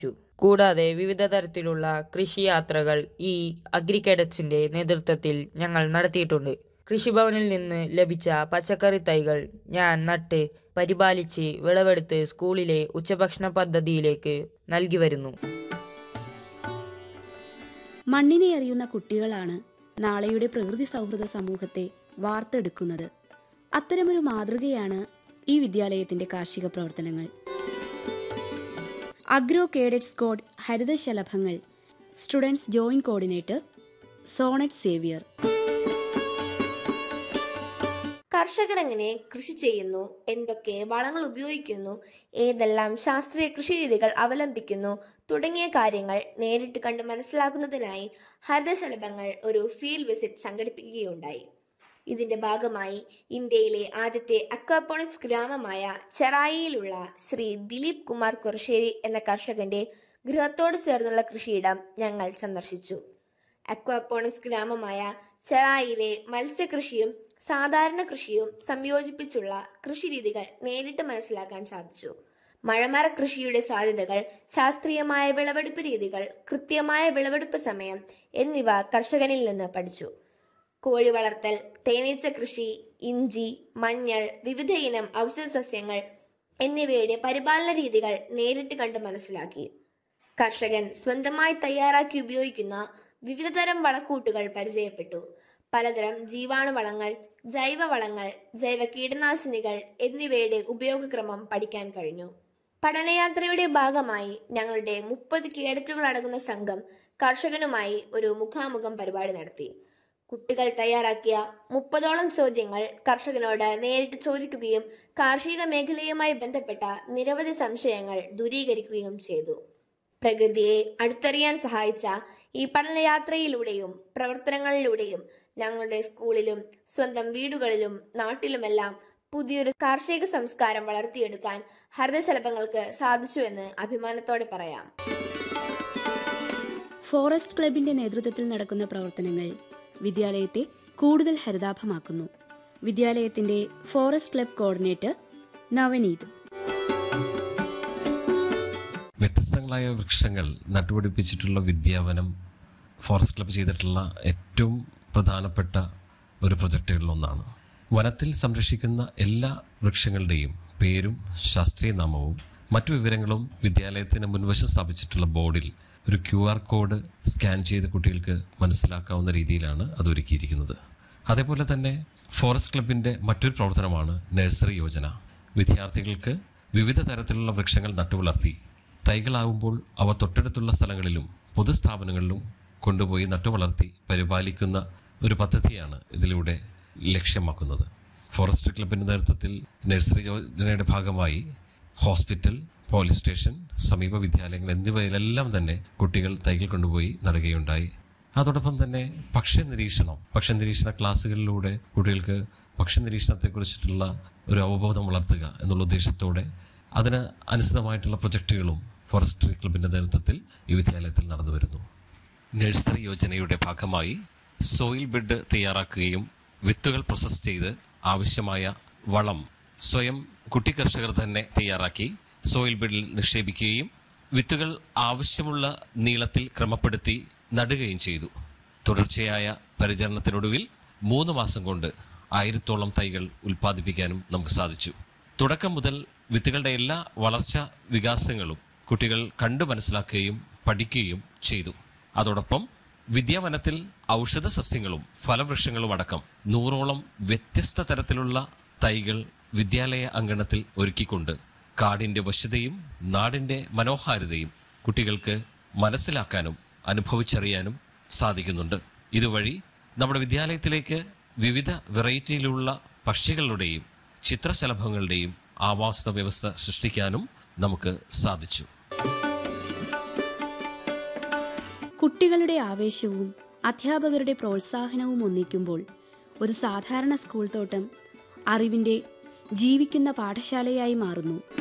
കൂടാതെ വിവിധ തരത്തിലുള്ള കൃഷിയാത്രകൾ ഈ അഗ്രികേഡറ്റ്സിന്റെ നേതൃത്വത്തിൽ ഞങ്ങൾ നടത്തിയിട്ടുണ്ട് കൃഷിഭവനിൽ നിന്ന് ലഭിച്ച പച്ചക്കറി തൈകൾ ഞാൻ നട്ട് പരിപാലിച്ച് വിളവെടുത്ത് സ്കൂളിലെ ഉച്ചഭക്ഷണ പദ്ധതിയിലേക്ക് നൽകി വരുന്നു മണ്ണിനെ അറിയുന്ന കുട്ടികളാണ് നാളെയുടെ പ്രകൃതി സൗഹൃദ സമൂഹത്തെ വാർത്തെടുക്കുന്നത് അത്തരമൊരു മാതൃകയാണ് ഈ വിദ്യാലയത്തിന്റെ കാർഷിക പ്രവർത്തനങ്ങൾ അഗ്രോ കേഡറ്റ് സ്ക്വാഡ് ഹരിതശലഭങ്ങൾ students joint coordinator Sonet Xavier കർഷകർ എങ്ങനെ കൃഷി ചെയ്യുന്നു എന്തൊക്കെ വളങ്ങൾ ഉപയോഗിക്കുന്നു ഏതെല്ലാം ശാസ്ത്രീയ കൃഷി രീതികൾ അവലംബിക്കുന്നു തുടങ്ങിയ കാര്യങ്ങൾ നേരിട്ട് കണ്ട് മനസ്സിലാക്കുന്നതിനായി ഹരിതശലഭങ്ങൾ ഒരു ഫീൽഡ് വിസിറ്റ് സംഘടിപ്പിക്കുകയുണ്ടായി ഇതിന്റെ ഭാഗമായി ഇന്ത്യയിലെ ആദ്യത്തെ അക്വാപോണിക്സ് ഗ്രാമമായ ചെറായിയിലുള്ള ശ്രീ ദിലീപ് കുമാർ കുറശ്ശേരി എന്ന കർഷകന്റെ ഗൃഹത്തോട് ചേർന്നുള്ള കൃഷിയിടം ഞങ്ങൾ സന്ദർശിച്ചു അക്വാപോണിക്സ് ഗ്രാമമായ ചെറായിലെ മത്സ്യകൃഷിയും സാധാരണ കൃഷിയും സംയോജിപ്പിച്ചുള്ള കൃഷിരീതികൾ നേരിട്ട് മനസ്സിലാക്കാൻ സാധിച്ചു മഴമര കൃഷിയുടെ സാധ്യതകൾ ശാസ്ത്രീയമായ വിളവെടുപ്പ് രീതികൾ കൃത്യമായ വിളവെടുപ്പ് സമയം എന്നിവ കർഷകനിൽ നിന്ന് പഠിച്ചു കോഴി വളർത്തൽ തേനീച്ച കൃഷി ഇഞ്ചി മഞ്ഞൾ വിവിധ ഇനം ഔഷധ സസ്യങ്ങൾ എന്നിവയുടെ പരിപാലന രീതികൾ നേരിട്ട് കണ്ട് മനസ്സിലാക്കി കർഷകൻ സ്വന്തമായി തയ്യാറാക്കി ഉപയോഗിക്കുന്ന വിവിധതരം വളക്കൂട്ടുകൾ പരിചയപ്പെട്ടു പലതരം ജീവാണുവളങ്ങൾ ജൈവവളങ്ങൾ ജൈവ കീടനാശിനികൾ എന്നിവയുടെ ഉപയോഗക്രമം പഠിക്കാൻ കഴിഞ്ഞു പഠനയാത്രയുടെ ഭാഗമായി ഞങ്ങളുടെ മുപ്പത് കേഡറ്റുകൾ അടങ്ങുന്ന സംഘം കർഷകനുമായി ഒരു മുഖാമുഖം പരിപാടി നടത്തി കുട്ടികൾ തയ്യാറാക്കിയ മുപ്പതോളം ചോദ്യങ്ങൾ കർഷകനോട് നേരിട്ട് ചോദിക്കുകയും കാർഷിക മേഖലയുമായി ബന്ധപ്പെട്ട നിരവധി സംശയങ്ങൾ ദൂരീകരിക്കുകയും ചെയ്തു പ്രകൃതിയെ അടുത്തറിയാൻ സഹായിച്ച ഈ പഠനയാത്രയിലൂടെയും പ്രവർത്തനങ്ങളിലൂടെയും ഞങ്ങളുടെ സ്കൂളിലും സ്വന്തം വീടുകളിലും നാട്ടിലുമെല്ലാം പുതിയൊരു കാർഷിക സംസ്കാരം വളർത്തിയെടുക്കാൻ ഹരിതശലഭങ്ങൾക്ക് സാധിച്ചുവെന്ന് അഭിമാനത്തോടെ പറയാം ഫോറസ്റ്റ് ക്ലബിന്റെ നേതൃത്വത്തിൽ നടക്കുന്ന പ്രവർത്തനങ്ങൾ വിദ്യാലയത്തെ കൂടുതൽ ഹരിതാഭമാക്കുന്നു വിദ്യാലയത്തിന്റെ ഫോറസ്റ്റ് ക്ലബ് കോർഡിനേറ്റർ നവനീത് വ്യത്യസ്തങ്ങളായ വൃക്ഷങ്ങൾ നട്ടുപിടിപ്പിച്ചിട്ടുള്ള വിദ്യാവനം ഫോറസ്റ്റ് ക്ലബ്ബ് ചെയ്തിട്ടുള്ള ഏറ്റവും പ്രധാനപ്പെട്ട ഒരു പ്രൊജക്റ്റുകളിലൊന്നാണ് വനത്തിൽ സംരക്ഷിക്കുന്ന എല്ലാ വൃക്ഷങ്ങളുടെയും പേരും ശാസ്ത്രീയ നാമവും മറ്റു വിവരങ്ങളും വിദ്യാലയത്തിന് മുൻവശം സ്ഥാപിച്ചിട്ടുള്ള ബോർഡിൽ ഒരു ക്യു ആർ കോഡ് സ്കാൻ ചെയ്ത് കുട്ടികൾക്ക് മനസ്സിലാക്കാവുന്ന രീതിയിലാണ് അത് ഒരുക്കിയിരിക്കുന്നത് അതേപോലെ തന്നെ ഫോറസ്റ്റ് ക്ലബിന്റെ മറ്റൊരു പ്രവർത്തനമാണ് നഴ്സറി യോജന വിദ്യാർത്ഥികൾക്ക് വിവിധ തരത്തിലുള്ള വൃക്ഷങ്ങൾ നട്ടുവളർത്തി തൈകളാകുമ്പോൾ അവ തൊട്ടടുത്തുള്ള സ്ഥലങ്ങളിലും പൊതുസ്ഥാപനങ്ങളിലും കൊണ്ടുപോയി നട്ടുവളർത്തി പരിപാലിക്കുന്ന ഒരു പദ്ധതിയാണ് ഇതിലൂടെ ലക്ഷ്യമാക്കുന്നത് ഫോറസ്റ്റ് ക്ലബിന്റെ നേതൃത്വത്തിൽ നഴ്സറി യോജനയുടെ ഭാഗമായി ഹോസ്പിറ്റൽ പോലീസ് സ്റ്റേഷൻ സമീപ വിദ്യാലയങ്ങൾ എന്നിവയിലെല്ലാം തന്നെ കുട്ടികൾ തൈകൾ കൊണ്ടുപോയി നടുകയുണ്ടായി അതോടൊപ്പം തന്നെ പക്ഷി നിരീക്ഷണം പക്ഷി നിരീക്ഷണ ക്ലാസ്സുകളിലൂടെ കുട്ടികൾക്ക് പക്ഷി നിരീക്ഷണത്തെക്കുറിച്ചിട്ടുള്ള ഒരു അവബോധം വളർത്തുക എന്നുള്ള ഉദ്ദേശത്തോടെ അതിന് അനുസൃതമായിട്ടുള്ള പ്രൊജക്റ്റുകളും ഫോറസ്ട്രി ക്ലബിന്റെ നേതൃത്വത്തിൽ ഈ വിദ്യാലയത്തിൽ നടന്നു വരുന്നു നഴ്സറി യോജനയുടെ ഭാഗമായി സോയിൽ ബെഡ് തയ്യാറാക്കുകയും വിത്തുകൾ പ്രോസസ് ചെയ്ത് ആവശ്യമായ വളം സ്വയം കുട്ടി കർഷകർ തന്നെ തയ്യാറാക്കി സോയിൽ ബെഡിൽ നിക്ഷേപിക്കുകയും വിത്തുകൾ ആവശ്യമുള്ള നീളത്തിൽ ക്രമപ്പെടുത്തി നടുകയും ചെയ്തു തുടർച്ചയായ പരിചരണത്തിനൊടുവിൽ മൂന്ന് മാസം കൊണ്ട് ആയിരത്തോളം തൈകൾ ഉൽപ്പാദിപ്പിക്കാനും നമുക്ക് സാധിച്ചു തുടക്കം മുതൽ വിത്തുകളുടെ എല്ലാ വളർച്ച വികാസങ്ങളും കുട്ടികൾ കണ്ടു മനസ്സിലാക്കുകയും പഠിക്കുകയും ചെയ്തു അതോടൊപ്പം വിദ്യാവനത്തിൽ ഔഷധ സസ്യങ്ങളും ഫലവൃക്ഷങ്ങളും അടക്കം നൂറോളം വ്യത്യസ്ത തരത്തിലുള്ള തൈകൾ വിദ്യാലയ അങ്കണത്തിൽ ഒരുക്കിക്കൊണ്ട് കാടിന്റെ വശ്യതയും നാടിന്റെ മനോഹാരിതയും കുട്ടികൾക്ക് മനസ്സിലാക്കാനും അനുഭവിച്ചറിയാനും സാധിക്കുന്നുണ്ട് ഇതുവഴി നമ്മുടെ വിദ്യാലയത്തിലേക്ക് വിവിധ വെറൈറ്റിയിലുള്ള പക്ഷികളുടെയും ചിത്രശലഭങ്ങളുടെയും ആവാസ വ്യവസ്ഥ സൃഷ്ടിക്കാനും നമുക്ക് സാധിച്ചു കുട്ടികളുടെ ആവേശവും അധ്യാപകരുടെ പ്രോത്സാഹനവും ഒന്നിക്കുമ്പോൾ ഒരു സാധാരണ സ്കൂൾ തോട്ടം അറിവിന്റെ ജീവിക്കുന്ന പാഠശാലയായി മാറുന്നു